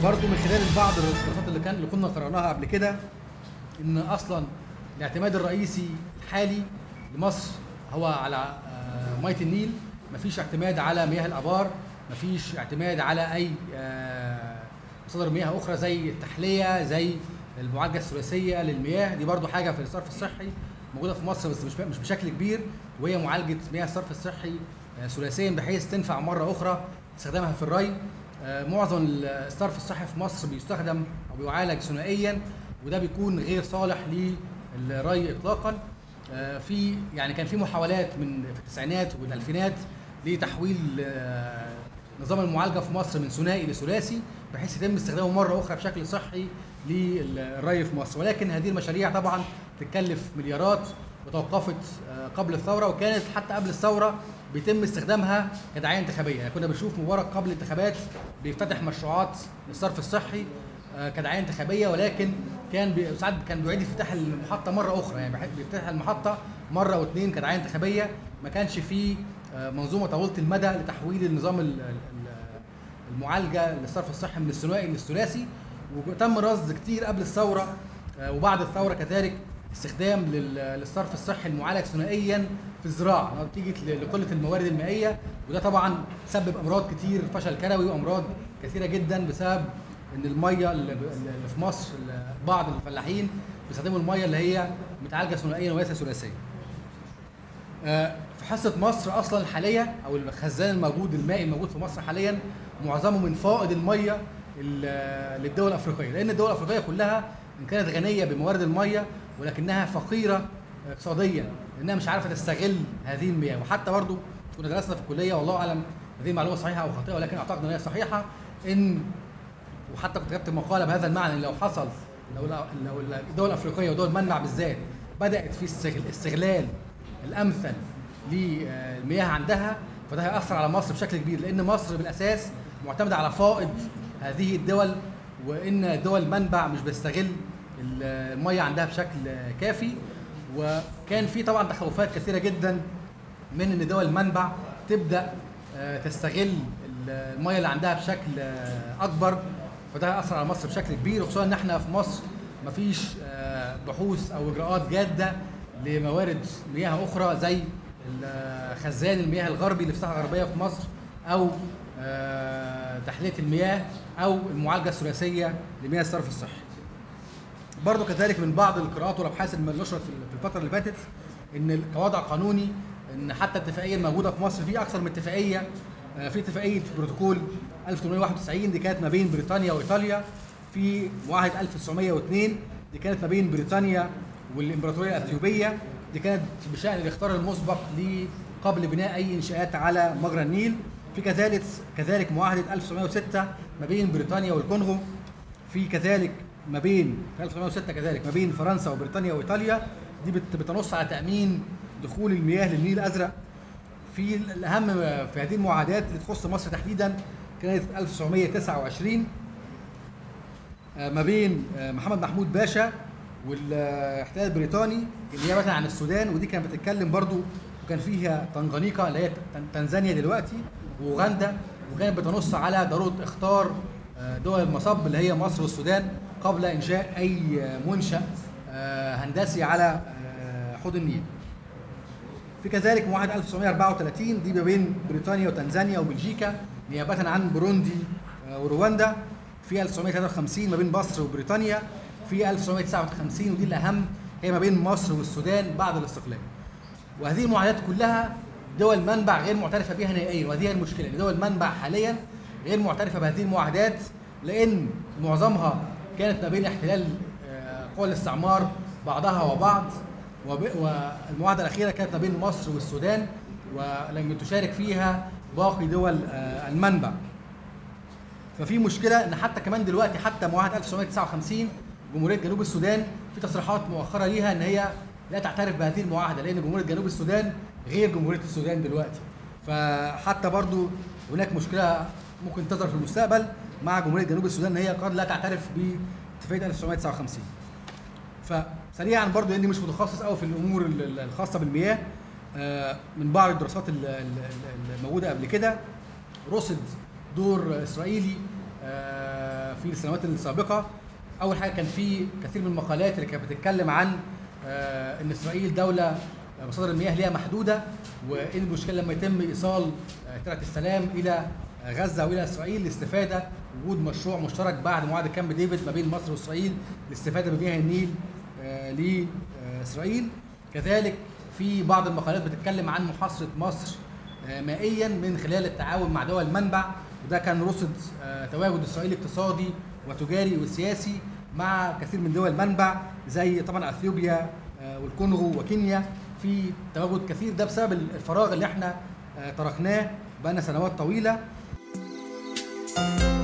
برضو من خلال بعض الدراسات اللي كان اللي كنا قرأناها قبل كده ان اصلا الاعتماد الرئيسي الحالي لمصر هو على آه، ميه النيل مفيش اعتماد على مياه الابار مفيش اعتماد على اي آه، مصادر مياه اخرى زي التحليه زي المعالجه الثلاثيه للمياه دي برضو حاجه في الصرف الصحي موجوده في مصر بس مش مش بشكل كبير وهي معالجه مياه الصرف الصحي آه، ثلاثيا بحيث تنفع مره اخرى استخدامها في الري آه، معظم الصرف الصحي في مصر بيستخدم او بيعالج ثنائيا وده بيكون غير صالح للري اطلاقا آه، في يعني كان في محاولات من في التسعينات والالفينات لتحويل آه، نظام المعالجه في مصر من ثنائي لثلاثي بحيث يتم استخدامه مره اخرى بشكل صحي للري في مصر ولكن هذه المشاريع طبعا تتكلف مليارات وتوقفت آه، قبل الثوره وكانت حتى قبل الثوره بيتم استخدامها كدعايه انتخابيه يعني كنا بنشوف مبارك قبل الانتخابات بيفتتح مشروعات للصرف الصحي آه، كدعايه انتخابيه ولكن كان بي- ساعات كان بيعيد افتتاح المحطه مره اخرى يعني بيح- بيفتتح المحطه مره او اتنين كدعايه انتخابيه ما كانش فيه آه، منظومه طويله المدى لتحويل النظام ال- ال- المعالجه للصرف الصحي من الثنائي للثلاثي وتم رصد كتير قبل الثوره آه، وبعد الثوره كذلك استخدام لل- للصرف الصحي المعالج ثنائيا في الزراعه نتيجه ل- لقله الموارد المائيه وده طبعا سبب امراض كتير فشل كلوي وامراض كثيره جدا بسبب ان الميه اللي اللي في مصر اللي بعض الفلاحين بيستخدموا الميه اللي هي متعالجه ثنائيا وليس ثلاثيا. آه، في حصه مصر اصلا الحاليه او الخزان الموجود المائي الموجود في مصر حاليا معظمه من فائض الميه ال- للدول الافريقيه لان الدول الافريقيه كلها ان كانت غنيه بموارد الميه ولكنها فقيره اقتصاديا لانها مش عارفه تستغل هذه المياه وحتى برضو كنا درسنا في الكليه والله اعلم هذه معلومه صحيحه او خاطئه ولكن اعتقد ان هي صحيحه ان وحتى كنت كتبت مقاله بهذا المعنى ان لو حصل لو لو الدول الافريقيه ودول المنبع بالذات بدات في استغل- استغلال الامثل للمياه عندها فده هياثر على مصر بشكل كبير لان مصر بالاساس معتمده على فائض هذه الدول وان دول المنبع مش بيستغل الميه عندها بشكل كافي وكان في طبعا تخوفات كثيره جدا من ان دول المنبع تبدا آه، تستغل الميه اللي عندها بشكل آه، اكبر فده هياثر على مصر بشكل كبير وخصوصا ان احنا في مصر مفيش آه، بحوث او اجراءات جاده لموارد مياه اخرى زي ال- خزان المياه الغربي اللي في الساحه الغربيه في مصر او آه، تحليه المياه او المعالجه الثلاثيه لمياه الصرف الصحي. برضو كذلك من بعض القراءات والابحاث اللي نشرت في الفتره اللي فاتت ان كوضع قانوني ان حتى الاتفاقيه الموجوده في مصر في اكثر من اتفاقيه آه، في اتفاقيه بروتوكول 1891 دي كانت ما بين بريطانيا وايطاليا في معاهده 1902 دي كانت ما بين بريطانيا والامبراطوريه الاثيوبيه دي كانت بشان الاختيار المسبق قبل بناء اي انشاءات على مجرى النيل في كذلك كذلك معاهده 1906 ما بين بريطانيا والكونغو في كذلك ما بين في 1906 كذلك ما بين فرنسا وبريطانيا وايطاليا دي بت- بتنص على تامين دخول المياه للنيل الازرق في الاهم في هذه المعاهدات اللي تخص مصر تحديدا كانت 1929 آه، ما بين آه، محمد محمود باشا والاحتلال البريطاني نيابه عن السودان ودي كانت بتتكلم برضو وكان فيها طنجانيكا اللي هي تن- تنزانيا دلوقتي واوغندا وكانت بتنص على ضروره اختار آه، دول المصب اللي هي مصر والسودان قبل انشاء اي آه، منشا آه، هندسي على آه، حوض النيل. في كذلك معاهده 1934 دي ما بين بريطانيا وتنزانيا وبلجيكا نيابه عن بوروندي آه، ورواندا في 1953 ما بين مصر وبريطانيا في 1959 ودي الاهم هي ما بين مصر والسودان بعد الاستقلال وهذه المعاهدات كلها دول منبع غير معترفه بها نهائيا وهذه هي المشكله ان دول منبع حاليا غير معترفه بهذه المعاهدات لان معظمها كانت ما بين احتلال آه، قوى الاستعمار بعضها وبعض وب- والمعاهده الاخيره كانت ما بين مصر والسودان ولم تشارك فيها باقي دول آه، المنبع ففي مشكله ان حتى كمان دلوقتي حتى معاهده 1959 جمهوريه جنوب السودان في تصريحات مؤخره ليها ان هي لا تعترف بهذه المعاهده لان جمهوريه جنوب السودان غير جمهوريه السودان دلوقتي فحتى برضو هناك مشكله ممكن تظهر في المستقبل مع جمهوريه جنوب السودان ان هي قد لا تعترف باتفاقيه 1959 فسريعا برضو لاني مش متخصص قوي في الامور ال- ال- الخاصه بالمياه آه، من بعض الدراسات ال- ال- الموجوده قبل كده رصد دور اسرائيلي آه، في السنوات السابقه اول حاجه كان في كثير من المقالات اللي كانت بتتكلم عن آه، ان اسرائيل دوله مصادر المياه ليها محدوده وايه المشكله لما يتم ايصال آه، ترعه السلام الى غزه والى اسرائيل لاستفاده وجود مشروع مشترك بعد معاهده كامب ديفيد ما بين مصر واسرائيل لاستفاده بمياه النيل آه، لاسرائيل كذلك في بعض المقالات بتتكلم عن محاصره مصر آه، مائيا من خلال التعاون مع دول المنبع وده كان رصد آه، تواجد اسرائيلي اقتصادي وتجاري وسياسي مع كثير من دول المنبع زي طبعا اثيوبيا آه، والكونغو وكينيا في تواجد كثير ده بسبب الفراغ اللي احنا آه، تركناه بقالنا سنوات طويله